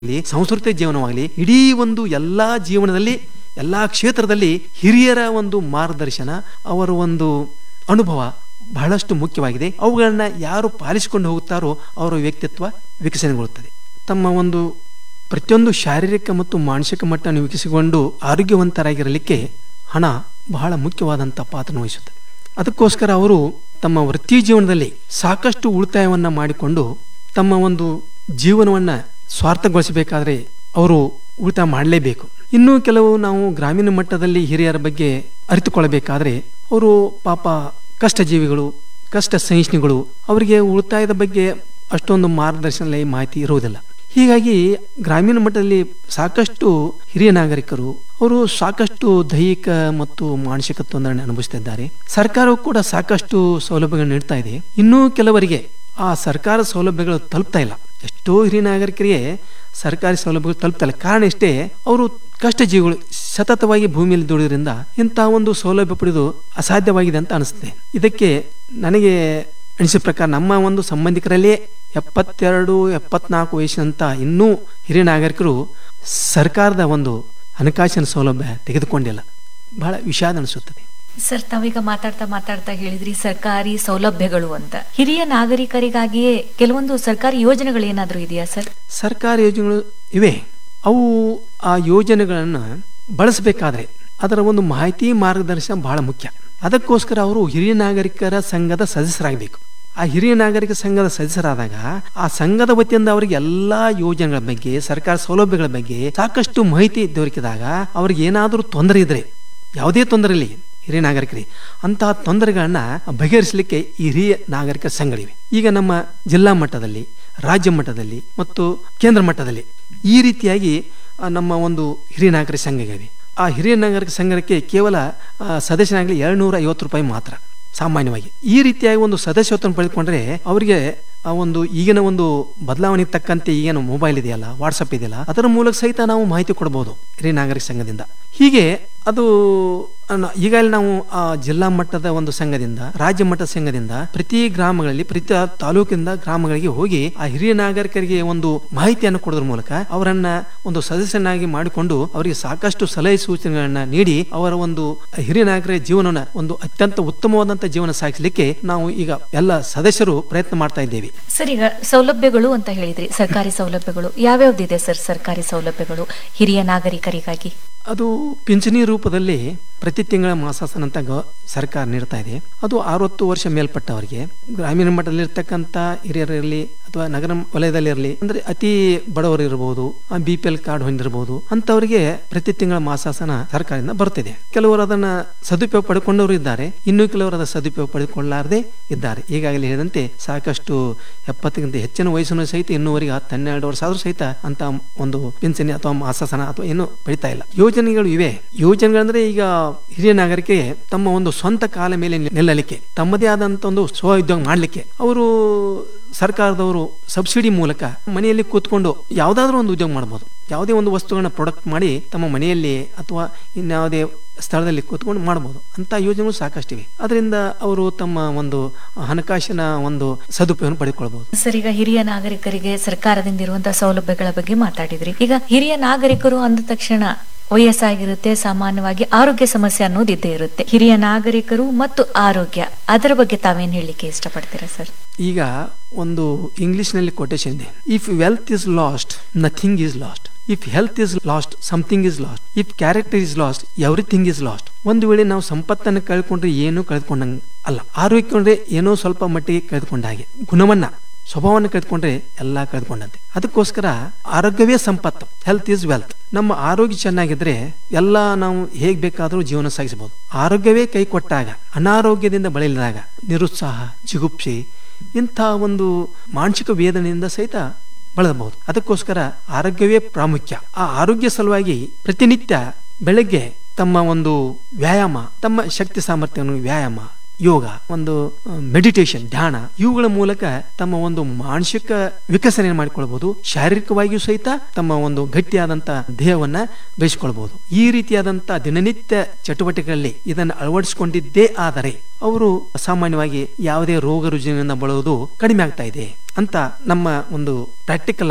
ಆಗಲಿ ಸಾಂಸ್ಕೃತಿಕ ಜೀವನವಾಗಲಿ ಇಡೀ ಒಂದು ಎಲ್ಲಾ ಜೀವನದಲ್ಲಿ ಎಲ್ಲಾ ಕ್ಷೇತ್ರದಲ್ಲಿ ಹಿರಿಯರ ಒಂದು ಮಾರ್ಗದರ್ಶನ ಅವರ ಒಂದು ಅನುಭವ ಬಹಳಷ್ಟು ಮುಖ್ಯವಾಗಿದೆ ಅವುಗಳನ್ನ ಯಾರು ಪಾಲಿಸಿಕೊಂಡು ಹೋಗುತ್ತಾರೋ ಅವರ ವ್ಯಕ್ತಿತ್ವ ವಿಕಸನಗೊಳ್ಳುತ್ತದೆ ತಮ್ಮ ಒಂದು ಪ್ರತಿಯೊಂದು ಶಾರೀರಿಕ ಮತ್ತು ಮಾನಸಿಕ ಮಟ್ಟವನ್ನು ವಿಕಸಿಸಿಕೊಂಡು ಆರೋಗ್ಯವಂತರಾಗಿರಲಿಕ್ಕೆ ಹಣ ಬಹಳ ಮುಖ್ಯವಾದಂಥ ಪಾತ್ರ ವಹಿಸುತ್ತದೆ ಅದಕ್ಕೋಸ್ಕರ ಅವರು ತಮ್ಮ ವೃತ್ತಿ ಜೀವನದಲ್ಲಿ ಸಾಕಷ್ಟು ಉಳಿತಾಯವನ್ನ ಮಾಡಿಕೊಂಡು ತಮ್ಮ ಒಂದು ಜೀವನವನ್ನ ಸ್ವಾರ್ಥಗೊಳಿಸಬೇಕಾದ್ರೆ ಅವರು ಉಳಿತಾಯ ಮಾಡಲೇಬೇಕು ಇನ್ನೂ ಕೆಲವು ನಾವು ಗ್ರಾಮೀಣ ಮಟ್ಟದಲ್ಲಿ ಹಿರಿಯರ ಬಗ್ಗೆ ಅರಿತುಕೊಳ್ಳಬೇಕಾದ್ರೆ ಅವರು ಪಾಪ ಕಷ್ಟ ಜೀವಿಗಳು ಕಷ್ಟ ಸಹಿಷ್ಣುಗಳು ಅವರಿಗೆ ಉಳಿತಾಯದ ಬಗ್ಗೆ ಅಷ್ಟೊಂದು ಮಾರ್ಗದರ್ಶನ ಮಾಹಿತಿ ಇರುವುದಿಲ್ಲ ಹೀಗಾಗಿ ಗ್ರಾಮೀಣ ಮಟ್ಟದಲ್ಲಿ ಸಾಕಷ್ಟು ಹಿರಿಯ ನಾಗರಿಕರು ಅವರು ಸಾಕಷ್ಟು ದೈಹಿಕ ಮತ್ತು ಮಾನಸಿಕ ತೊಂದರೆ ಅನುಭವಿಸುತ್ತಿದ್ದಾರೆ ಸರ್ಕಾರವು ಕೂಡ ಸಾಕಷ್ಟು ಸೌಲಭ್ಯಗಳನ್ನು ನೀಡ್ತಾ ಇದೆ ಇನ್ನೂ ಕೆಲವರಿಗೆ ಆ ಸರ್ಕಾರ ಸೌಲಭ್ಯಗಳು ತಲುಪ್ತಾ ಇಲ್ಲ ಎಷ್ಟೋ ಹಿರಿಯ ನಾಗರಿಕರಿಗೆ ಸರ್ಕಾರಿ ಸೌಲಭ್ಯಗಳು ತಲುಪ್ತಾ ಇಲ್ಲ ಕಾರಣ ಇಷ್ಟೇ ಅವರು ಕಷ್ಟ ಜೀವಿಗಳು ಸತತವಾಗಿ ಭೂಮಿಯಲ್ಲಿ ದುಡಿದ್ರಿಂದ ಇಂತಹ ಒಂದು ಸೌಲಭ್ಯ ಪಡೆದು ಅಸಾಧ್ಯವಾಗಿದೆ ಅಂತ ಅನಿಸುತ್ತೆ ಇದಕ್ಕೆ ನನಗೆ ಅನಿಸಿದ ಪ್ರಕಾರ ನಮ್ಮ ಒಂದು ಸಂಬಂಧಿಕರಲ್ಲೇ ಎಪ್ಪತ್ತೆರಡು ಎಪ್ಪತ್ನಾಲ್ಕು ವಯಸ್ಸಿನಂತ ಇನ್ನೂ ಹಿರಿಯ ನಾಗರಿಕರು ಸರ್ಕಾರದ ಒಂದು ಹಣಕಾಸಿನ ಸೌಲಭ್ಯ ತೆಗೆದುಕೊಂಡಿಲ್ಲ ಬಹಳ ವಿಷಾದ ಅನಿಸುತ್ತದೆ ಸರ್ ತಾವೀಗ ಮಾತಾಡ್ತಾ ಮಾತಾಡ್ತಾ ಹೇಳಿದ್ರಿ ಸರ್ಕಾರಿ ಸೌಲಭ್ಯಗಳು ಅಂತ ಹಿರಿಯ ನಾಗರಿಕರಿಗಾಗಿಯೇ ಕೆಲವೊಂದು ಸರ್ಕಾರಿ ಯೋಜನೆಗಳು ಏನಾದ್ರೂ ಇದೆಯಾ ಸರ್ ಸರ್ಕಾರಿ ಯೋಜನೆಗಳು ಇವೆ ಅವು ಆ ಯೋಜನೆಗಳನ್ನು ಬಳಸಬೇಕಾದ್ರೆ ಅದರ ಒಂದು ಮಾಹಿತಿ ಮಾರ್ಗದರ್ಶನ ಬಹಳ ಮುಖ್ಯ ಅದಕ್ಕೋಸ್ಕರ ಅವರು ಹಿರಿಯ ನಾಗರಿಕರ ಸಂಘದ ಸದಸ್ಯರಾಗಬೇಕು ಆ ಹಿರಿಯ ನಾಗರಿಕ ಸಂಘದ ಸದಸ್ಯರಾದಾಗ ಆ ಸಂಘದ ವತಿಯಿಂದ ಅವರಿಗೆ ಎಲ್ಲಾ ಯೋಜನೆಗಳ ಬಗ್ಗೆ ಸರ್ಕಾರ ಸೌಲಭ್ಯಗಳ ಬಗ್ಗೆ ಸಾಕಷ್ಟು ಮಾಹಿತಿ ದೊರಕಿದಾಗ ಅವ್ರಿಗೆ ಏನಾದರೂ ತೊಂದರೆ ಇದ್ರೆ ಯಾವುದೇ ತೊಂದರೆ ಇರಲಿ ಹಿರಿಯ ನಾಗರಿಕರಿಗೆ ಅಂತಹ ತೊಂದರೆಗಳನ್ನ ಬಗೆಹರಿಸಲಿಕ್ಕೆ ಈ ಹಿರಿಯ ನಾಗರಿಕರ ಸಂಘಗಳಿವೆ ಈಗ ನಮ್ಮ ಜಿಲ್ಲಾ ಮಟ್ಟದಲ್ಲಿ ರಾಜ್ಯ ಮಟ್ಟದಲ್ಲಿ ಮತ್ತು ಕೇಂದ್ರ ಮಟ್ಟದಲ್ಲಿ ಈ ರೀತಿಯಾಗಿ ಆ, ನಮ್ಮ ಒಂದು ಹಿರಿಯ ನಾಗರಿಕ ಸಂಘಗಳಿವೆ ಆ ಹಿರಿಯ ನಾಗರಿಕ ಸಂಘಕ್ಕೆ ಕೇವಲ ಆ, ಸದಸ್ಯನಾಗಲಿ ಎರಡ್ನೂರ ಐವತ್ತು ರೂಪಾಯಿ ಮಾತ್ರ ಸಾಮಾನ್ಯವಾಗಿ ಈ ರೀತಿಯಾಗಿ ಒಂದು ಸದಸ್ಯತ್ವವನ್ನು ಪಡೆದುಕೊಂಡ್ರೆ ಅವರಿಗೆ ಆ ಒಂದು ಈಗಿನ ಒಂದು ಬದಲಾವಣೆ ತಕ್ಕಂತೆ ಈಗೇನು ಮೊಬೈಲ್ ಇದೆಯಲ್ಲ ವಾಟ್ಸಪ್ ಇದೆಯಲ್ಲ ಅದರ ಮೂಲಕ ಸಹಿತ ನಾವು ಮಾಹಿತಿ ಕೊಡಬಹುದು ಹಿರಿಯ ನಾಗರಿಕ ಸಂಘದಿಂದ ಹೀಗೆ ಅದು ಅನ್ನ- ಈಗಾಗಲೇ ನಾವು ಆ ಜಿಲ್ಲಾ ಮಟ್ಟದ ಒಂದು ಸಂಘದಿಂದ ರಾಜ್ಯ ಮಟ್ಟದ ಸಂಘದಿಂದ ಪ್ರತಿ ಗ್ರಾಮಗಳಲ್ಲಿ ಪ್ರತಿ ತಾಲೂಕಿನಿಂದ ಗ್ರಾಮಗಳಿಗೆ ಹೋಗಿ ಆ ಹಿರಿಯ ನಾಗರಿಕರಿಗೆ ಒಂದು ಮಾಹಿತಿಯನ್ನು ಕೊಡೋದ್ರ ಮೂಲಕ ಅವರನ್ನ ಒಂದು ಸದಸ್ಯನಾಗಿ ಮಾಡಿಕೊಂಡು ಅವರಿಗೆ ಸಾಕಷ್ಟು ಸಲಹೆ ಸೂಚನೆಗಳನ್ನ ನೀಡಿ ಅವರ ಒಂದು ಹಿರಿಯ ನಾಗರಿಕ ಜೀವನನ ಒಂದು ಅತ್ಯಂತ ಉತ್ತಮವಾದಂತ ಜೀವನ ಸಾಗಿಸಲಿಕ್ಕೆ ನಾವು ಈಗ ಎಲ್ಲ ಸದಸ್ಯರು ಪ್ರಯತ್ನ ಮಾಡ್ತಾ ಇದ್ದೇವೆ ಸರ್ ಈಗ ಸೌಲಭ್ಯಗಳು ಅಂತ ಹೇಳಿದ್ರಿ ಸರ್ಕಾರಿ ಸೌಲಭ್ಯಗಳು ಯಾವ್ಯಾವ್ದಿದೆ ಸರ್ ಸರ್ಕಾರಿ ಸೌಲಭ್ಯಗಳು ಹಿರಿಯ ನಾಗರಿಕರಿಗಾಗಿ ಅದು ಪಿಂಚಣಿ ರೂಪದಲ್ಲಿ ಪ್ರತಿ ತಿಂಗಳ ಮಾಸಾಸನ ಅಂತ ಗ ಸರ್ಕಾರ ನೀಡ್ತಾ ಇದೆ ಅದು ಅರವತ್ತು ವರ್ಷ ಮೇಲ್ಪಟ್ಟವರಿಗೆ ಗ್ರಾಮೀಣ ಮಟ್ಟದಲ್ಲಿ ಇರ್ತಕ್ಕಂಥ ಹಿರಿಯರಿರಲಿ ಅಥವಾ ನಗರ ವಲಯದಲ್ಲಿರಲಿ ಅಂದ್ರೆ ಅತಿ ಬಡವರು ಇರಬಹುದು ಬಿ ಪಿ ಎಲ್ ಕಾರ್ಡ್ ಹೊಂದಿರಬಹುದು ಅಂತವರಿಗೆ ಪ್ರತಿ ತಿಂಗಳ ಮಾಸಾಸನ ಸರ್ಕಾರದಿಂದ ಬರ್ತಿದೆ ಕೆಲವರು ಅದನ್ನ ಸದುಪಯೋಗ ಪಡೆದುಕೊಂಡವರು ಇದ್ದಾರೆ ಇನ್ನು ಕೆಲವರು ಅದರ ಸದುಪಯೋಗ ಪಡೆದುಕೊಳ್ಳಾರದೆ ಇದ್ದಾರೆ ಈಗಾಗಲೇ ಹೇಳಿದಂತೆ ಸಾಕಷ್ಟು ಎಪ್ಪತ್ತಕ್ಕಿಂತ ಹೆಚ್ಚಿನ ವಯಸ್ಸಿನ ಸಹಿತ ಇನ್ನೂವರೆಗೆ ಹತ್ತು ಹನ್ನೆರಡು ವರ್ಷ ಆದ್ರೂ ಸಹಿತ ಅಂತ ಒಂದು ಪಿಂಚಣಿ ಅಥವಾ ಮಾಸಾಸನ ಅಥವಾ ಏನು ಪಡಿತಾ ಇಲ್ಲ ಯೋಜನೆಗಳು ಇವೆ ಯೋಜನೆಗಳಂದ್ರೆ ಈಗ ಹಿರಿಯ ನಾಗರಿಕರಿಗೆ ತಮ್ಮ ಒಂದು ಸ್ವಂತ ಕಾಲ ಮೇಲೆ ನಿಲ್ಲಲಿಕ್ಕೆ ತಮ್ಮದೇ ಆದಂತ ಒಂದು ಸ್ವ ಉದ್ಯೋಗ ಮಾಡ್ಲಿಕ್ಕೆ ಅವರು ಸರ್ಕಾರದವರು ಸಬ್ಸಿಡಿ ಮೂಲಕ ಮನೆಯಲ್ಲಿ ಕೂತ್ಕೊಂಡು ಯಾವ್ದಾದ್ರು ಒಂದು ಉದ್ಯೋಗ ಮಾಡಬಹುದು ಯಾವುದೇ ಒಂದು ವಸ್ತುಗಳನ್ನ ಪ್ರೊಡಕ್ಟ್ ಮಾಡಿ ತಮ್ಮ ಮನೆಯಲ್ಲಿ ಅಥವಾ ಇನ್ಯಾವುದೇ ಸ್ಥಳದಲ್ಲಿ ಕೂತ್ಕೊಂಡು ಮಾಡಬಹುದು ಅಂತ ಯೋಜನೆಗಳು ಸಾಕಷ್ಟಿವೆ ಅದರಿಂದ ಅವರು ತಮ್ಮ ಒಂದು ಹಣಕಾಸಿನ ಒಂದು ಸದುಪಯೋಗ ಪಡೆದುಕೊಳ್ಬಹುದು ಸರ್ ಈಗ ಹಿರಿಯ ನಾಗರಿಕರಿಗೆ ಸರ್ಕಾರದಿಂದ ಇರುವಂತಹ ಸೌಲಭ್ಯಗಳ ಬಗ್ಗೆ ಮಾತಾಡಿದ್ರಿ ಈಗ ಹಿರಿಯ ನಾಗರಿಕರು ಅಂದ ತಕ್ಷಣ ವಯಸ್ಸಾಗಿರುತ್ತೆ ಸಾಮಾನ್ಯವಾಗಿ ಆರೋಗ್ಯ ಸಮಸ್ಯೆ ಅನ್ನೋದು ಇದ್ದೇ ಇರುತ್ತೆ ಹಿರಿಯ ನಾಗರಿಕರು ಮತ್ತು ಆರೋಗ್ಯ ಅದರ ಬಗ್ಗೆ ತಾವೇನ್ ಹೇಳಲಿಕ್ಕೆ ಇಷ್ಟಪಡ್ತೀರಾ ಸರ್ ಈಗ ಒಂದು ಇಂಗ್ಲಿಷ್ ನಲ್ಲಿ ಕೊಟೇಶನ್ ಇದೆ if wealth is lost nothing is lost if health is lost something is lost if character is lost everything is lost ಒಂದು ವೇಳೆ ನಾವು ಸಂಪತ್ತನ್ನು ಕಳ್ಕೊಂಡ್ರೆ ಏನೂ ಕಳೆದುಕೊಂಡಂಗ ಅಲ್ಲ ಆರೋಗ್ಯ ಕೊಂಡ್ರೆ ಏನೋ ಸ್ವಲ್ಪ ಮಟ್ಟಿಗೆ ಕಳೆದುಕೊಂಡ ಹಾಗೆ ಗುಣವನ್ನ ಸ್ವಭಾವವನ್ನು ಕಳೆದುಕೊಂಡ್ರೆ ಎಲ್ಲ ಕಳೆದುಕೊಂಡಂತೆ ಅದಕ್ಕೋಸ್ಕರ ಆರೋಗ್ಯವೇ ಸಂಪತ್ತು ಹೆಲ್ತ್ ಇಸ್ ವೆಲ್ತ್ ನಮ್ಮ ಆರೋಗ್ಯ ಚೆನ್ನಾಗಿದ್ರೆ ಎಲ್ಲ ನಾವು ಹೇಗ್ ಬೇಕಾದರೂ ಜೀವನ ಸಾಗಿಸಬಹುದು ಆರೋಗ್ಯವೇ ಕೈ ಕೊಟ್ಟಾಗ ಅನಾರೋಗ್ಯದಿಂದ ಬಳಲಿದಾಗ ನಿರುತ್ಸಾಹ ಜಿಗುಪ್ಸೆ ಇಂಥ ಒಂದು ಮಾನಸಿಕ ವೇದನೆಯಿಂದ ಸಹಿತ ಬಳಲಬಹುದು ಅದಕ್ಕೋಸ್ಕರ ಆರೋಗ್ಯವೇ ಪ್ರಾಮುಖ್ಯ ಆ ಆರೋಗ್ಯ ಸಲುವಾಗಿ ಪ್ರತಿನಿತ್ಯ ಬೆಳಗ್ಗೆ ತಮ್ಮ ಒಂದು ವ್ಯಾಯಾಮ ತಮ್ಮ ಶಕ್ತಿ ಸಾಮರ್ಥ್ಯವನ್ನು ವ್ಯಾಯಾಮ ಯೋಗ ಒಂದು ಮೆಡಿಟೇಷನ್ ಧ್ಯಾನ ಇವುಗಳ ಮೂಲಕ ತಮ್ಮ ಒಂದು ಮಾನಸಿಕ ವಿಕಸನೆ ಮಾಡಿಕೊಳ್ಬಹುದು ಶಾರೀರಿಕವಾಗಿಯೂ ಸಹಿತ ತಮ್ಮ ಒಂದು ಗಟ್ಟಿಯಾದಂತ ದೇಹವನ್ನ ಬೆಳೆಸಿಕೊಳ್ಬಹುದು ಈ ರೀತಿಯಾದಂತ ದಿನನಿತ್ಯ ಚಟುವಟಿಕೆಗಳಲ್ಲಿ ಇದನ್ನು ಅಳವಡಿಸಿಕೊಂಡಿದ್ದೇ ಆದರೆ ಅವರು ಸಾಮಾನ್ಯವಾಗಿ ಯಾವುದೇ ರೋಗ ರುಜಿನದಿಂದ ಬಳಲುವುದು ಕಡಿಮೆ ಆಗ್ತಾ ಇದೆ ಅಂತ ನಮ್ಮ ಒಂದು ಪ್ರಾಕ್ಟಿಕಲ್ ಆಗಿ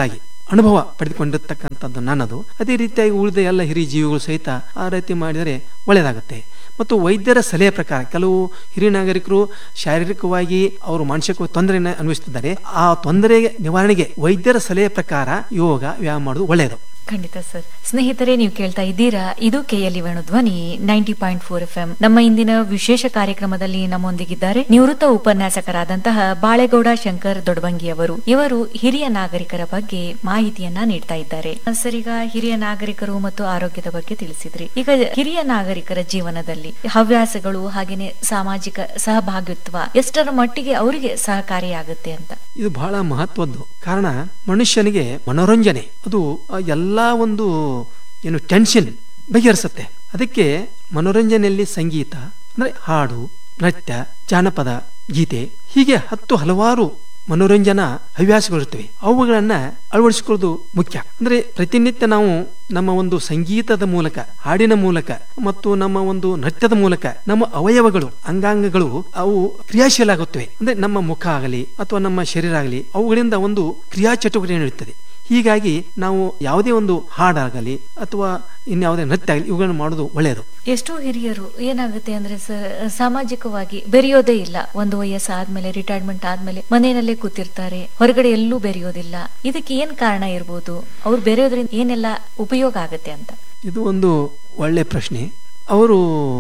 ಅನುಭವ ಪಡೆದುಕೊಂಡಿರ್ತಕ್ಕಂಥದ್ದು ನನ್ನದು ಅದೇ ರೀತಿಯಾಗಿ ಉಳಿದ ಎಲ್ಲ ಹಿರಿಯ ಜೀವಿಗಳು ಸಹಿತ ಆ ರೀತಿ ಮಾಡಿದರೆ ಒಳ್ಳೆಯದಾಗುತ್ತೆ ಮತ್ತು ವೈದ್ಯರ ಸಲಹೆ ಪ್ರಕಾರ ಕೆಲವು ಹಿರಿಯ ನಾಗರಿಕರು ಶಾರೀರಿಕವಾಗಿ ಅವರು ಮಾನಸಿಕ ತೊಂದರೆಯನ್ನು ಅನುಭವಿಸುತ್ತಿದ್ದಾರೆ ಆ ತೊಂದರೆ ನಿವಾರಣೆಗೆ ವೈದ್ಯರ ಸಲಹೆ ಪ್ರಕಾರ ಯೋಗ ವ್ಯಾಯಾಮ ಮಾಡೋದು ಒಳ್ಳೆಯದು ಖಂಡಿತ ಸರ್ ಸ್ನೇಹಿತರೆ ನೀವು ಕೇಳ್ತಾ ಇದ್ದೀರಾ ಇದು KLE Venudhwani ninety point four F M ನಮ್ಮ ಇಂದಿನ ವಿಶೇಷ ಕಾರ್ಯಕ್ರಮದಲ್ಲಿ ನಮ್ಮೊಂದಿಗಿದ್ದಾರೆ ನಿವೃತ್ತ ಉಪನ್ಯಾಸಕರಾದಂತಹ ಬಾಳೆಗೌಡ ಶಂಕರ್ ದೊಡ್ಬಂಗಿ ಅವರು ಇವರು ಹಿರಿಯ ನಾಗರಿಕರ ಬಗ್ಗೆ ಮಾಹಿತಿಯನ್ನ ನೀಡ್ತಾ ಇದ್ದಾರೆ ಸರ್ ಈಗ ಹಿರಿಯ ನಾಗರಿಕರು ಮತ್ತು ಆರೋಗ್ಯದ ಬಗ್ಗೆ ತಿಳಿಸಿದ್ರಿ ಈಗ ಹಿರಿಯ ನಾಗರಿಕರ ಜೀವನದಲ್ಲಿ ಹವ್ಯಾಸಗಳು ಹಾಗೇನೆ ಸಾಮಾಜಿಕ ಸಹಭಾಗಿತ್ವ ಎಷ್ಟರ ಮಟ್ಟಿಗೆ ಅವರಿಗೆ ಸಹಕಾರಿಯಾಗುತ್ತೆ ಅಂತ ಇದು ಬಹಳ ಮಹತ್ವದ್ದು ಕಾರಣ ಮನುಷ್ಯನಿಗೆ ಮನೋರಂಜನೆ ಅದು ಆ ಎಲ್ಲಾ ಒಂದು ಏನು ಟೆನ್ಷನ್ ಬಗೆಹರಿಸುತ್ತೆ ಅದಕ್ಕೆ ಮನೋರಂಜನೆಯಲ್ಲಿ ಸಂಗೀತ ಅಂದ್ರೆ ಹಾಡು ನೃತ್ಯ ಜಾನಪದ ಗೀತೆ ಹೀಗೆ ಹತ್ತು ಹಲವಾರು ಮನೋರಂಜನಾ ಹವ್ಯಾಸಗಳಿರ್ತವೆ ಅವುಗಳನ್ನ ಅಳವಡಿಸಿಕೊಳ್ಳೋದು ಮುಖ್ಯ ಅಂದ್ರೆ ಪ್ರತಿನಿತ್ಯ ನಾವು ನಮ್ಮ ಒಂದು ಸಂಗೀತದ ಮೂಲಕ ಹಾಡಿನ ಮೂಲಕ ಮತ್ತು ನಮ್ಮ ಒಂದು ನೃತ್ಯದ ಮೂಲಕ ನಮ್ಮ ಅವಯವಗಳು ಅಂಗಾಂಗಗಳು ಅವು ಕ್ರಿಯಾಶೀಲ ಆಗುತ್ತವೆ ಅಂದ್ರೆ ನಮ್ಮ ಮುಖ ಆಗಲಿ ಅಥವಾ ನಮ್ಮ ಶರೀರ ಆಗಲಿ ಅವುಗಳಿಂದ ಒಂದು ಕ್ರಿಯಾ ಚಟುವಟಿಕೆ ನಡೆಯುತ್ತದೆ ಹೀಗಾಗಿ ನಾವು ಯಾವುದೇ ಒಂದು ಹಾಡಾಗಲಿ ಅಥವಾ ಇನ್ಯಾವುದೇ ನೃತ್ಯ ಆಗಲಿ ಇವುಗಳನ್ನು ಮಾಡೋದು ಒಳ್ಳೆಯದು ಎಷ್ಟೋ ಹಿರಿಯರು ಏನಾಗುತ್ತೆ ಅಂದ್ರೆ ಸರ್ ಸಾಮಾಜಿಕವಾಗಿ ಬೆರೆಯೋದೇ ಇಲ್ಲ ಒಂದು ವಯಸ್ಸಾದ್ಮೇಲೆ ರಿಟೈರ್ಮೆಂಟ್ ಆದ್ಮೇಲೆ ಮನೆಯಲ್ಲೇ ಕೂತಿರ್ತಾರೆ ಹೊರಗಡೆ ಎಲ್ಲೂ ಬೆರೆಯೋದಿಲ್ಲ ಇದಕ್ಕೆ ಏನ್ ಕಾರಣ ಇರ್ಬೋದು ಅವ್ರು ಬೆರೆಯೋದ್ರಿಂದ ಏನೆಲ್ಲ ಉಪಯೋಗ ಆಗುತ್ತೆ ಅಂತ ಇದು ಒಂದು ಒಳ್ಳೆಯ ಪ್ರಶ್ನೆ ಅವರು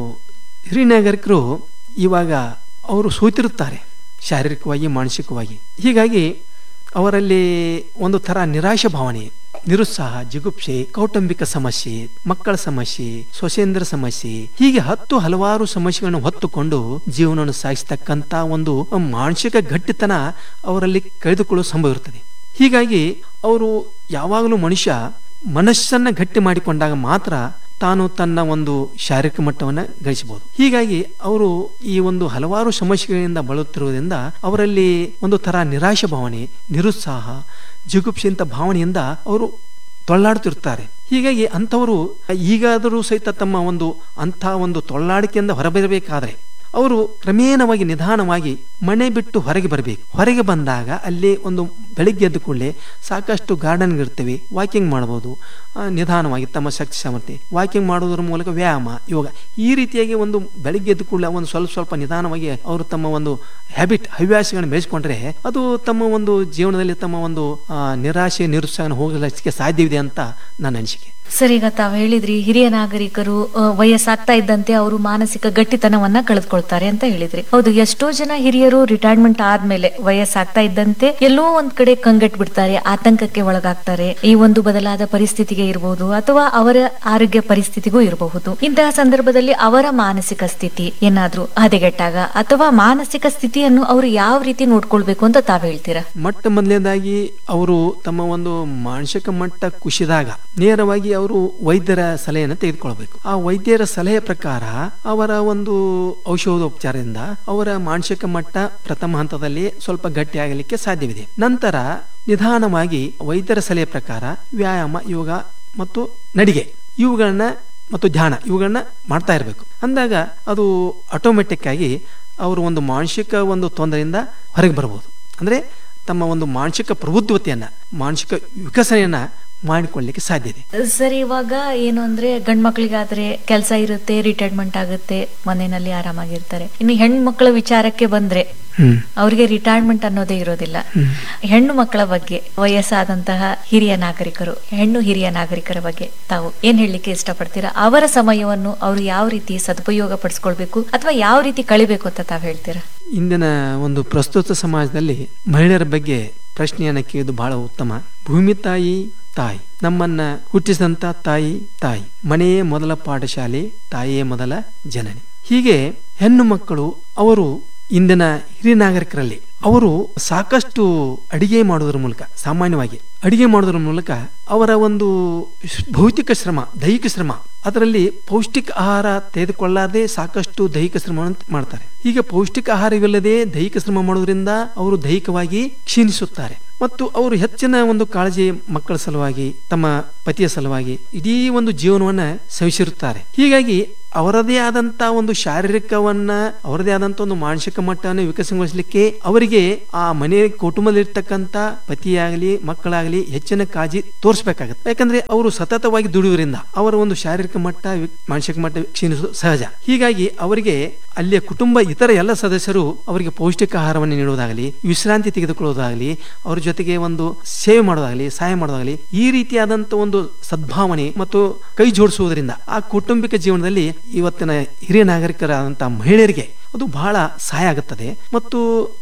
ಹಿರಿಯ ನಾಗರಿಕರು ಇವಾಗ ಅವರು ಸೋತಿರುತ್ತಾರೆ ಶಾರೀರಿಕವಾಗಿ ಮಾನಸಿಕವಾಗಿ ಹೀಗಾಗಿ ಅವರಲ್ಲಿ ಒಂದು ಥರ ನಿರಾಶೆ ಭಾವನೆ ನಿರುತ್ಸಾಹ ಜಿಗುಪ್ಸೆ ಕೌಟುಂಬಿಕ ಸಮಸ್ಯೆ ಮಕ್ಕಳ ಸಮಸ್ಯೆ ಸೊಸೇಂದ್ರ ಸಮಸ್ಯೆ ಹೀಗೆ ಹತ್ತು ಹಲವಾರು ಸಮಸ್ಯೆಗಳನ್ನು ಹೊತ್ತುಕೊಂಡು ಜೀವನವನ್ನು ಸಾಗಿಸ್ತಕ್ಕಂಥ ಒಂದು ಮಾನಸಿಕ ಗಟ್ಟಿತನ ಅವರಲ್ಲಿ ಕಳೆದುಕೊಳ್ಳುವ ಸಂಭವ ಇರುತ್ತದೆ ಹೀಗಾಗಿ ಅವರು ಯಾವಾಗಲೂ ಮನುಷ್ಯ ಮನಸ್ಸನ್ನ ಗಟ್ಟಿ ಮಾಡಿಕೊಂಡಾಗ ಮಾತ್ರ ತಾನು ತನ್ನ ಒಂದು ಶಾರೀರಿಕ ಮಟ್ಟವನ್ನು ಗಳಿಸಬಹುದು ಹೀಗಾಗಿ ಅವರು ಈ ಒಂದು ಹಲವಾರು ಸಮಸ್ಯೆಗಳಿಂದ ಬಳಲುತ್ತಿರುವುದರಿಂದ ಅವರಲ್ಲಿ ಒಂದು ತರ ನಿರಾಶೆ ಭಾವನೆ ನಿರುತ್ಸಾಹ ಜಿಗುಪ್ಸೆಂತ ಭಾವನೆಯಿಂದ ಅವರು ತೊಳ್ಳಾಡುತ್ತಿರುತ್ತಾರೆ ಹೀಗಾಗಿ ಅಂಥವರು ಈಗಾದರೂ ಸಹಿತ ತಮ್ಮ ಒಂದು ಅಂಥ ಒಂದು ತೊಳ್ಳಾಡಿಕೆಯಿಂದ ಹೊರಬರಬೇಕಾದ್ರೆ ಅವರು ಕ್ರಮೇಣವಾಗಿ ನಿಧಾನವಾಗಿ ಮನೆ ಬಿಟ್ಟು ಹೊರಗೆ ಬರಬೇಕು ಹೊರಗೆ ಬಂದಾಗ ಅಲ್ಲಿ ಒಂದು ಬೆಳಿಗ್ಗೆ ಎದ್ದ ಕೂಡಲೇ ಸಾಕಷ್ಟು ಗಾರ್ಡನ್ ಇರ್ತವೆ ವಾಕಿಂಗ್ ಮಾಡ್ಬೋದು ಆ, ನಿಧಾನವಾಗಿ ತಮ್ಮ ಶಕ್ತಿ ಸಾಮರ್ಥ್ಯ ವಾಕಿಂಗ್ ಮಾಡೋದ್ರ ಮೂಲಕ ವ್ಯಾಯಾಮ ಯೋಗ ಈ ರೀತಿಯಾಗಿ ಒಂದು ಬೆಳಿಗ್ಗೆ ಎದ್ದ ಕೂಡಲೇ ಒಂದು ಸ್ವಲ್ಪ ಸ್ವಲ್ಪ ನಿಧಾನವಾಗಿ ಅವರು ತಮ್ಮ ಒಂದು ಹ್ಯಾಬಿಟ್ ಹವ್ಯಾಸಗಳನ್ನು ಬೆಳೆಸ್ಕೊಂಡ್ರೆ ಅದು ತಮ್ಮ ಒಂದು ಜೀವನದಲ್ಲಿ ತಮ್ಮ ಒಂದು ಆ, ನಿರಾಶೆ ನಿರುತ್ಸಾಹ ಹೋಗಲಿಕ್ಕೆ ಸಾಧ್ಯವಿದೆ ಅಂತ ನನ್ನ ಅನಿಸಿಕೆ ಸರ್ ಈಗ ತಾವು ಹೇಳಿದ್ರಿ ಹಿರಿಯ ನಾಗರಿಕರು ಆ, ವಯಸ್ಸಾಗ್ತಾ ಇದ್ದಂತೆ ಅವರು ಮಾನಸಿಕ ಗಟ್ಟಿತನವನ್ನ ಕಳೆದುಕೊಳ್ತಾರೆ ಅಂತ ಹೇಳಿದ್ರಿ ಹೌದು ಎಷ್ಟೋ ಜನ ಹಿರಿಯರು ರಿಟೈರ್ಮೆಂಟ್ ಆದ್ಮೇಲೆ ವಯಸ್ಸಾಗ್ತಾ ಇದ್ದಂತೆ ಎಲ್ಲೋ ಒಂದ್ ಕಡೆ ಕಂಗೆಟ್ ಬಿಡ್ತಾರೆ ಆತಂಕಕ್ಕೆ ಒಳಗಾಗ್ತಾರೆ ಈ ಒಂದು ಬದಲಾದ ಪರಿಸ್ಥಿತಿಗೆ ಇರಬಹುದು ಅಥವಾ ಅವರ ಆರೋಗ್ಯ ಪರಿಸ್ಥಿತಿಗೂ ಇರಬಹುದು ಇಂತಹ ಸಂದರ್ಭದಲ್ಲಿ ಅವರ ಮಾನಸಿಕ ಸ್ಥಿತಿ ಏನಾದ್ರೂ ಹದಗೆಟ್ಟಾಗ ಅಥವಾ ಮಾನಸಿಕ ಸ್ಥಿತಿಯನ್ನು ಅವರು ಯಾವ ರೀತಿ ನೋಡ್ಕೊಳ್ಬೇಕು ಅಂತ ತಾವ್ ಹೇಳ್ತೀರಾ ಮೊಟ್ಟ ಮೊದಲನೇದಾಗಿ ಅವರು ತಮ್ಮ ಒಂದು ಮಾನಸಿಕ ಮಟ್ಟ ಕುಸಿದಾಗ ನೇರವಾಗಿ ಅವರು ವೈದ್ಯರ ಸಲಹೆಯನ್ನು ತೆಗೆದುಕೊಳ್ಬೇಕು ಆ ವೈದ್ಯರ ಸಲಹೆ ಪ್ರಕಾರ ಅವರ ಒಂದು ಔಷಧೋಪಚಾರದಿಂದ ಅವರ ಮಾನಸಿಕ ಮಟ್ಟ ಪ್ರಥಮ ಹಂತದಲ್ಲಿ ಸ್ವಲ್ಪ ಗಟ್ಟಿಯಾಗಲಿಕ್ಕೆ ಸಾಧ್ಯವಿದೆ ನಂತರ ನಿಧಾನವಾಗಿ ವೈದ್ಯರ ಸಲಹೆ ಪ್ರಕಾರ ವ್ಯಾಯಾಮ ಯೋಗ ಮತ್ತು ನಡಿಗೆ ಇವುಗಳನ್ನ ಮತ್ತು ಧ್ಯಾನ ಇವುಗಳನ್ನ ಮಾಡ್ತಾ ಇರಬೇಕು ಅಂದಾಗ ಅದು ಆಟೋಮೆಟಿಕ್ ಆಗಿ ಅವರು ಒಂದು ಮಾನಸಿಕ ಒಂದು ತೊಂದರೆಯಿಂದ ಹೊರಗೆ ಬರ್ಬೋದು ಅಂದ್ರೆ ತಮ್ಮ ಒಂದು ಮಾನಸಿಕ ಪ್ರಬುದ್ಧತೆಯನ್ನ ಮಾನಸಿಕ ವಿಕಸನೆಯನ್ನ ಮಾಡಿಕೊಳ್ಳಲಿಕ್ಕೆ ಸಾಧ್ಯ ಇದೆ ಸರ್ ಇವಾಗ ಏನು ಅಂದ್ರೆ ಗಂಡ್ ಮಕ್ಳಿಗಾದ್ರೆ ಕೆಲಸ ಇರುತ್ತೆ ರಿಟೈರ್ಮೆಂಟ್ ಆಗುತ್ತೆ ಮನೆಯಲ್ಲಿ ಆರಾಮಾಗಿರ್ತಾರೆ ಇನ್ನು ಹೆಣ್ಮಕ್ಳ ವಿಚಾರಕ್ಕೆ ಬಂದ್ರೆ ಅವ್ರಿಗೆ ರಿಟೈರ್ಮೆಂಟ್ ಅನ್ನೋದೇ ಇರೋದಿಲ್ಲ ಹೆಣ್ಣು ಮಕ್ಕಳ ಬಗ್ಗೆ ವಯಸ್ಸಾದಂತಹ ಹಿರಿಯ ನಾಗರಿಕರು ಹೆಣ್ಣು ಹಿರಿಯ ನಾಗರಿಕರ ಬಗ್ಗೆ ತಾವು ಏನ್ ಹೇಳಲಿಕ್ಕೆ ಇಷ್ಟಪಡ್ತೀರಾ ಅವರ ಸಮಯವನ್ನು ಅವರು ಯಾವ ರೀತಿ ಸದುಪಯೋಗ ಪಡಿಸ್ಕೊಳ್ಬೇಕು ಅಥವಾ ಯಾವ ರೀತಿ ಕಳಿಬೇಕು ಅಂತ ತಾವ್ ಹೇಳ್ತೀರಾ ಇಂದಿನ ಒಂದು ಪ್ರಸ್ತುತ ಸಮಾಜದಲ್ಲಿ ಮಹಿಳೆಯರ ಬಗ್ಗೆ ಪ್ರಶ್ನೆಯನ್ನು ಕೇಳಿದ್ದು ಬಹಳ ಉತ್ತಮ ಭೂಮಿ ತಾಯಿ ತಾಯಿ ನಮ್ಮನ್ನ ಹುಟ್ಟಿಸಿದಂತ ತಾಯಿ ತಾಯಿ ಮನೆಯೇ ಮೊದಲ ಪಾಠಶಾಲೆ ತಾಯಿಯೇ ಮೊದಲ ಜನನಿ ಹೀಗೆ ಹೆಣ್ಣು ಮಕ್ಕಳು ಅವರು ಇಂದಿನ ಹಿರಿಯ ನಾಗರಿಕರಲ್ಲಿ ಅವರು ಸಾಕಷ್ಟು ಅಡಿಗೆ ಮಾಡುವುದರ ಮೂಲಕ ಸಾಮಾನ್ಯವಾಗಿ ಅಡಿಗೆ ಮಾಡುವುದರ ಮೂಲಕ ಅವರ ಒಂದು ಶ್- ಭೌತಿಕ ಶ್ರಮ ದೈಹಿಕ ಶ್ರಮ ಅದರಲ್ಲಿ ಪೌಷ್ಟಿಕ ಆಹಾರ ತೆಗೆದುಕೊಳ್ಳದೆ ಸಾಕಷ್ಟು ದೈಹಿಕ ಶ್ರಮವನ್ನು ಮಾಡ್ತಾರೆ ಹೀಗೆ ಪೌಷ್ಟಿಕ ಆಹಾರವಿಲ್ಲದೆ ದೈಹಿಕ ಶ್ರಮ ಮಾಡೋದ್ರಿಂದ ಅವರು ದೈಹಿಕವಾಗಿ ಕ್ಷೀಣಿಸುತ್ತಾರೆ ಮತ್ತು ಅವರು ಹೆಚ್ಚಿನ ಒಂದು ಕಾಳಜಿ ಮಕ್ಕಳ ಸಲುವಾಗಿ ತಮ್ಮ ಪತಿಯ ಸಲುವಾಗಿ ಇಡೀ ಒಂದು ಜೀವನವನ್ನ ಸವಿಸಿರುತ್ತಾರೆ ಹೀಗಾಗಿ ಅವರದೇ ಆದಂತ ಒಂದು ಶಾರೀರಿಕವನ್ನ ಅವರದೇ ಆದಂತ ಒಂದು ಮಾನಸಿಕ ಮಟ್ಟವನ್ನು ವಿಕಸನಗೊಳಿಸಲಿಕ್ಕೆ ಅವರಿಗೆ ಆ ಮನೆ ಕುಟುಂಬದಲ್ಲಿರ್ತಕ್ಕಂಥ ಪತಿಯಾಗಲಿ ಮಕ್ಕಳಾಗಲಿ ಹೆಚ್ಚಿನ ಕಾಳಜಿ ತೋರಿಸಬೇಕಾಗತ್ತೆ ಯಾಕಂದ್ರೆ ಅವರು ಸತತವಾಗಿ ದುಡಿಯುವುದರಿಂದ ಅವರ ಒಂದು ಶಾರೀರಿಕ ಮಟ್ಟ ವಿ- ಮಾನಸಿಕ ಮಟ್ಟ ಕ್ಷೀಣಿಸುವುದು ಸಹಜ ಹೀಗಾಗಿ ಅವರಿಗೆ ಅಲ್ಲಿಯ ಕುಟುಂಬ ಇತರ ಎಲ್ಲ ಸದಸ್ಯರು ಅವರಿಗೆ ಪೌಷ್ಟಿಕ ಆಹಾರವನ್ನು ನೀಡುವುದಾಗಲಿ ವಿಶ್ರಾಂತಿ ತೆಗೆದುಕೊಳ್ಳುವುದಾಗಲಿ ಅವ್ರ ಜೊತೆಗೆ ಒಂದು ಸೇವೆ ಮಾಡೋದಾಗಲಿ ಸಹಾಯ ಮಾಡೋದಾಗಲಿ ಈ ರೀತಿಯಾದಂತ ಒಂದು ಸದ್ಭಾವನೆ ಮತ್ತು ಕೈ ಜೋಡಿಸುವುದರಿಂದ ಆ ಕೌಟುಂಬಿಕ ಜೀವನದಲ್ಲಿ ಇವತ್ತಿನ ಹಿರಿಯ ನಾಗರಿಕರಾದಂತಹ ಮಹಿಳೆಯರಿಗೆ ಅದು ಬಹಳ ಸಹಾಯ ಆಗುತ್ತದೆ ಮತ್ತು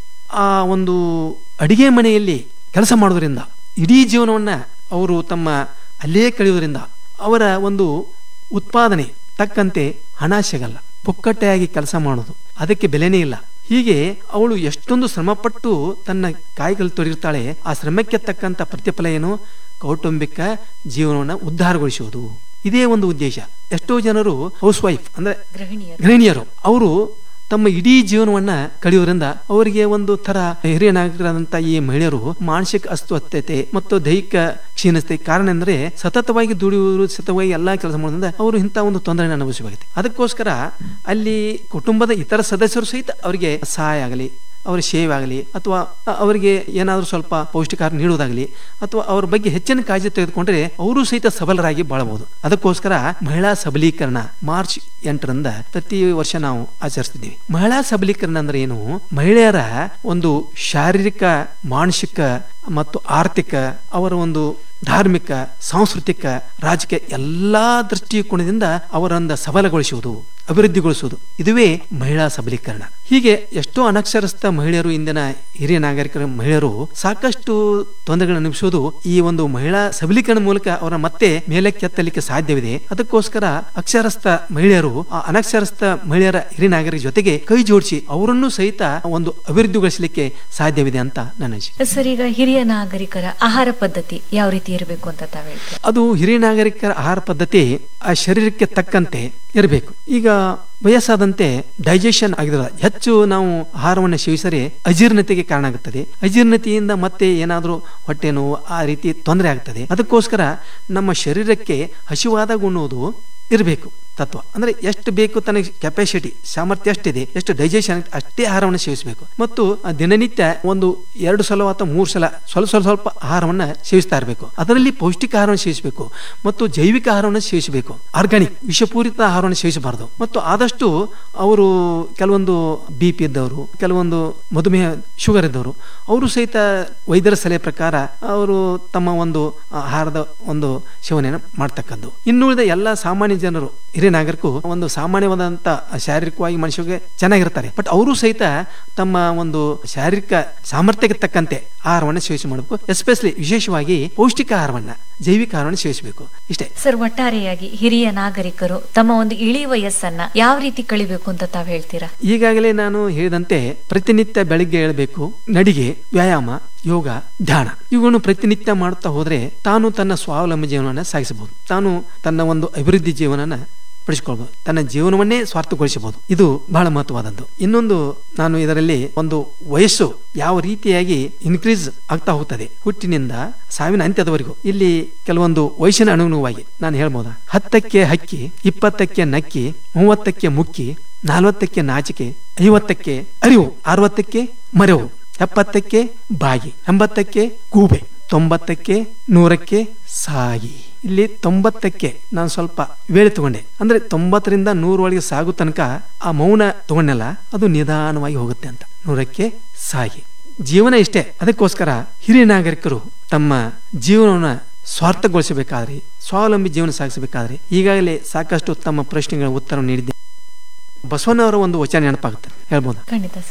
ಆ ಒಂದು ಅಡಿಗೆ ಮನೆಯಲ್ಲಿ ಕೆಲಸ ಮಾಡೋದ್ರಿಂದ ಇಡೀ ಜೀವನವನ್ನ ಅವರು ತಮ್ಮ ಅಲ್ಲೇ ಕಳೆಯುವುದರಿಂದ ಅವರ ಒಂದು ಉತ್ಪಾದನೆ ತಕ್ಕಂತೆ ಹಣ ಸಿಗಲ್ಲ ಪುಕ್ಕಟ್ಟೆಯಾಗಿ ಕೆಲಸ ಮಾಡೋದು ಅದಕ್ಕೆ ಬೆಲೆನೇ ಇಲ್ಲ ಹೀಗೆ ಅವಳು ಎಷ್ಟೊಂದು ಶ್ರಮಪಟ್ಟು ತನ್ನ ಕಾಯಿಗಳು ತೊಡಿರ್ತಾಳೆ ಆ ಶ್ರಮಕ್ಕೆ ತಕ್ಕಂತ ಪ್ರತಿಫಲ ಏನು ಕೌಟುಂಬಿಕ ಜೀವನವನ್ನು ಉದ್ಧಾರಗೊಳಿಸುವುದು ಇದೇ ಒಂದು ಉದ್ದೇಶ ಎಷ್ಟೋ ಜನರು ಹೌಸ್ ವೈಫ್ ಅಂದ್ರೆ ಗೃಹಿಣಿಯರು ಗೃಹಿಣಿಯರು ಅವರು ತಮ್ಮ ಇಡೀ ಜೀವನವನ್ನ ಕಳೆಯುವುದರಿಂದ ಅವರಿಗೆ ಒಂದು ತರ ಹಿರಿಯ ನಾಗರಿಕರಾದಂತ ಈ ಮಹಿಳೆಯರು ಮಾನಸಿಕ ಅಸ್ವಸ್ಥತೆ ಮತ್ತು ದೈಹಿಕ ಕ್ಷೀಣತೆ ಕಾರಣ ಅಂದ್ರೆ ಸತತವಾಗಿ ದುಡಿಯುವುದು ಸತತವಾಗಿ ಎಲ್ಲಾ ಕೆಲಸ ಮಾಡೋದ್ರಿಂದ ಅವರು ಇಂಥ ಒಂದು ತೊಂದರೆ ಅನುಭವಿಸಬೇಕಾಗುತ್ತೆ ಅದಕ್ಕೋಸ್ಕರ ಅಲ್ಲಿ ಕುಟುಂಬದ ಇತರ ಸದಸ್ಯರು ಸಹಿತ ಅವರಿಗೆ ಸಹಾಯ ಆಗಲಿ ಅವರ ಸೇವೆ ಆಗಲಿ ಅಥವಾ ಅ- ಅವರಿಗೆ ಏನಾದರೂ ಸ್ವಲ್ಪ ಪೌಷ್ಟಿಕಾಹಾರ ನೀಡುವುದಾಗಲಿ ಅಥವಾ ಅವ್ರ ಬಗ್ಗೆ ಹೆಚ್ಚಿನ ಕಾಳಜಿ ತೆಗೆದುಕೊಂಡ್ರೆ ಅವರು ಸಹಿತ ಸಬಲರಾಗಿ ಬಾಳಬಹುದು ಅದಕ್ಕೋಸ್ಕರ ಮಹಿಳಾ ಸಬಲೀಕರಣ ಮಾರ್ಚ್ ಎಂಟರಿಂದ ಪ್ರತಿ ವರ್ಷ ನಾವು ಆಚರಿಸ್ತಿದ್ದೀವಿ ಮಹಿಳಾ ಸಬಲೀಕರಣ ಅಂದ್ರೆ ಏನು ಮಹಿಳೆಯರ ಒಂದು ಶಾರೀರಿಕ ಮಾನಸಿಕ ಮತ್ತು ಆರ್ಥಿಕ ಅವರ ಒಂದು ಧಾರ್ಮಿಕ ಸಾಂಸ್ಕೃತಿಕ ರಾಜಕೀಯ ಎಲ್ಲಾ ದೃಷ್ಟಿಕೋನದಿಂದ ಅವರನ್ನ ಸಬಲಗೊಳಿಸುವುದು ಅಭಿವೃದ್ಧಿಗೊಳಿಸುವುದು ಇದುವೇ ಮಹಿಳಾ ಸಬಲೀಕರಣ ಹೀಗೆ ಎಷ್ಟೋ ಅನಕ್ಷರಸ್ಥ ಮಹಿಳೆಯರು ಇಂದಿನ ಹಿರಿಯ ನಾಗರಿಕರ ಮಹಿಳೆಯರು ಸಾಕಷ್ಟು ತೊಂದರೆಗಳನ್ನು ಅನುಭವಿಸುವುದು ಈ ಒಂದು ಮಹಿಳಾ ಸಬಲೀಕರಣ ಮೂಲಕ ಅವರ ಮತ್ತೆ ಮೇಲೆ ಕೆತ್ತಲಿಕ್ಕೆ ಸಾಧ್ಯವಿದೆ ಅದಕ್ಕೋಸ್ಕರ ಅಕ್ಷರಸ್ಥ ಮಹಿಳೆಯರು ಆ ಅನಕ್ಷರಸ್ಥ ಮಹಿಳೆಯರ ಹಿರಿಯ ನಾಗರಿಕರ ಜೊತೆಗೆ ಕೈ ಜೋಡಿಸಿ ಅವರನ್ನು ಸಹಿತ ಒಂದು ಅಭಿವೃದ್ಧಿಗೊಳಿಸಲಿಕ್ಕೆ ಸಾಧ್ಯವಿದೆ ಅಂತ ನನ್ನ ಅನಿಸಿಕೆ ಸರ್ ಈಗ ಹಿರಿಯ ನಾಗರಿಕರ ಆಹಾರ ಪದ್ಧತಿ ಯಾವ ರೀತಿ ಇರಬೇಕು ಅಂತ ತಾವ್ ಹೇಳ್ತೀರಾ ಅದು ಹಿರಿಯ ನಾಗರಿಕರ ಆಹಾರ ಪದ್ಧತಿ ಆ ಶರೀರಕ್ಕೆ ತಕ್ಕಂತೆ ಇರಬೇಕು ಈಗ ವಯಸ್ಸಾದಂತೆ ಡೈಜೆಷನ್ ಆಗಿದ್ರೆ ಹೆಚ್ಚು ನಾವು ಆಹಾರವನ್ನು ಸೇವಿಸರೆ ಅಜೀರ್ಣತೆಗೆ ಕಾರಣ ಆಗುತ್ತದೆ ಅಜೀರ್ಣತೆಯಿಂದ ಮತ್ತೆ ಏನಾದರೂ ಹೊಟ್ಟೆ ನೋವು ಆ ರೀತಿ ತೊಂದರೆ ಆಗ್ತದೆ ಅದಕ್ಕೋಸ್ಕರ ನಮ್ಮ ಶರೀರಕ್ಕೆ ಹಸಿವಾದಾಗ ಉಣ್ಣುವುದು ಇರಬೇಕು ತತ್ವ ಅಂದ್ರೆ ಎಷ್ಟು ಬೇಕು ತನಗೆ ಕೆಪಾಸಿಟಿ ಸಾಮರ್ಥ್ಯ ಎಷ್ಟಿದೆ ಎಷ್ಟು ಡೈಜೆಷನ್ ಅಷ್ಟೇ ಆಹಾರವನ್ನು ಸೇವಿಸಬೇಕು ಮತ್ತು ಆ ದಿನನಿತ್ಯ ಒಂದು ಎರಡು ಸಲ ಅಥವಾ ಮೂರು ಸಲ ಸ್ವಲ್ಪ ಸ್ವಲ್ಪ ಸ್ವಲ್ಪ ಆಹಾರವನ್ನ ಸೇವಿಸ್ತಾ ಇರಬೇಕು ಅದರಲ್ಲಿ ಪೌಷ್ಟಿಕ ಆಹಾರವನ್ನು ಸೇವಿಸಬೇಕು ಮತ್ತು ಜೈವಿಕ ಆಹಾರವನ್ನು ಸೇವಿಸಬೇಕು ಆರ್ಗಾನಿಕ್ ವಿಷಪೂರಿತ ಆಹಾರವನ್ನು ಸೇವಿಸಬಾರದು ಮತ್ತು ಆದಷ್ಟು ಅವರು ಕೆಲವೊಂದು ಬಿ ಪಿ ಇದ್ದವರು ಕೆಲವೊಂದು ಮಧುಮೇಹ ಶುಗರ್ ಇದ್ದವರು ಅವರು ಸಹಿತ ವೈದ್ಯರ ಸಲಹೆ ಪ್ರಕಾರ ಅವರು ತಮ್ಮ ಒಂದು ಆಹಾರದ ಒಂದು ಸೇವನೆಯನ್ನು ಮಾಡ್ತಕ್ಕದ್ದು ಇನ್ನುಳಿದ ಎಲ್ಲ ಸಾಮಾನ್ಯ ಜನರು ಹಿರಿಯ ನಾಗರಿಕರು ಒಂದು ಸಾಮಾನ್ಯವಾದಂತ ಶಾರೀರಿಕವಾಗಿ ಮನುಷ್ಯರಿಗೆ ಚೆನ್ನಾಗಿರ್ತಾರೆ ಬಟ್ ಅವರು ಸಹಿತ ತಮ್ಮ ಒಂದು ಶಾರೀರಿಕ ಸಾಮರ್ಥ್ಯಕ್ಕೆ ತಕ್ಕಂತೆ ಆಹಾರವನ್ನು ಸೇವಿಸಿ ಮಾಡಬೇಕು ಎಸ್ಪೆಷಲಿ ವಿಶೇಷವಾಗಿ ಪೌಷ್ಟಿಕ ಆಹಾರವನ್ನ ಜೈವಿಕ ಆಹಾರವನ್ನು ಸೇವಿಸಬೇಕು ಇಷ್ಟೇ ಸರ್ ಒಟ್ಟಾರೆಯಾಗಿ ಹಿರಿಯ ನಾಗರಿಕರು ತಮ್ಮ ಒಂದು ಇಳಿ ವಯಸ್ಸನ್ನ ಯಾವ ರೀತಿ ಕಳಿಬೇಕು ಅಂತ ತಾವ್ ಹೇಳ್ತೀರಾ ಈಗಾಗಲೇ ನಾನು ಹೇಳಿದಂತೆ ಪ್ರತಿನಿತ್ಯ ಬೆಳಿಗ್ಗೆ ಏಳಬೇಕು ನಡಿಗೆ ವ್ಯಾಯಾಮ ಯೋಗ ಧ್ಯಾನ ಇವುಗಳನ್ನು ಪ್ರತಿನಿತ್ಯ ಮಾಡುತ್ತಾ ಹೋದ್ರೆ ತಾನು ತನ್ನ ಸ್ವಾವಲಂಬಿ ಜೀವನವನ್ನು ಸಾಗಿಸಬಹುದು ತಾನು ತನ್ನ ಒಂದು ಅಭಿವೃದ್ಧಿ ಜೀವನನ ಪಡಿಸಿಕೊಳ್ಬಹುದು ತನ್ನ ಜೀವನವನ್ನೇ ಸ್ವಾರ್ಥಗೊಳಿಸಬಹುದು ಇದು ಬಹಳ ಮಹತ್ವವಾದದ್ದು ಇನ್ನೊಂದು ನಾನು ಇದರಲ್ಲಿ ಒಂದು ವಯಸ್ಸು ಯಾವ ರೀತಿಯಾಗಿ ಇನ್ಕ್ರೀಸ್ ಆಗ್ತಾ ಹೋಗ್ತದೆ ಹುಟ್ಟಿನಿಂದ ಸಾವಿನ ಅಂತ್ಯದವರೆಗೂ ಇಲ್ಲಿ ಕೆಲವೊಂದು ವಯಸ್ಸಿನ ಅನುಗುಣವಾಗಿ ನಾನು ಹೇಳ್ಬೋದಾ ಹತ್ತಕ್ಕೆ ಹಕ್ಕಿ ಇಪ್ಪತ್ತಕ್ಕೆ ನಕ್ಕಿ ಮೂವತ್ತಕ್ಕೆ ಮುಕ್ಕಿ ನಲವತ್ತಕ್ಕೆ ನಾಚಿಕೆ ಐವತ್ತಕ್ಕೆ ಅರಿವು ಅರವತ್ತಕ್ಕೆ ಮರೆವು ಎಪ್ಪತ್ತಕ್ಕೆ ಬಾಗಿ ಎಂಬತ್ತಕ್ಕೆ ಗೂಬೆ ತೊಂಬತ್ತಕ್ಕೆ ನೂರಕ್ಕೆ ಸಾಗಿ ಇಲ್ಲಿ ತೊಂಬತ್ತಕ್ಕೆ ನಾನು ಸ್ವಲ್ಪ ವೇಳೆ ತಗೊಂಡೆ ಅಂದ್ರೆ ತೊಂಬತ್ತರಿಂದ ನೂರೊಳಗೆ ಸಾಗು ತನಕ ಆ ಮೌನ ತಗೊಂಡಲ್ಲ ಅದು ನಿಧಾನವಾಗಿ ಹೋಗುತ್ತೆ ಅಂತ ನೂರಕ್ಕೆ ಸಾಗಿ ಜೀವನ ಇಷ್ಟೇ ಅದಕ್ಕೋಸ್ಕರ ಹಿರಿಯ ನಾಗರಿಕರು ತಮ್ಮ ಜೀವನವನ್ನ ಸ್ವಾರ್ಥಗೊಳಿಸಬೇಕಾದ್ರೆ ಸ್ವಾವಲಂಬಿ ಜೀವನ ಸಾಗಿಸಬೇಕಾದ್ರೆ ಈಗಾಗಲೇ ಸಾಕಷ್ಟು ತಮ್ಮ ಪ್ರಶ್ನೆಗಳ ಉತ್ತರ ನೀಡಿದ್ದೆ ಬಸವಣ್ಣವರ ಒಂದು ವಚನ ನೆನಪಾಗುತ್ತೆ ಹೇಳ್ಬೋದು ಖಂಡಿತ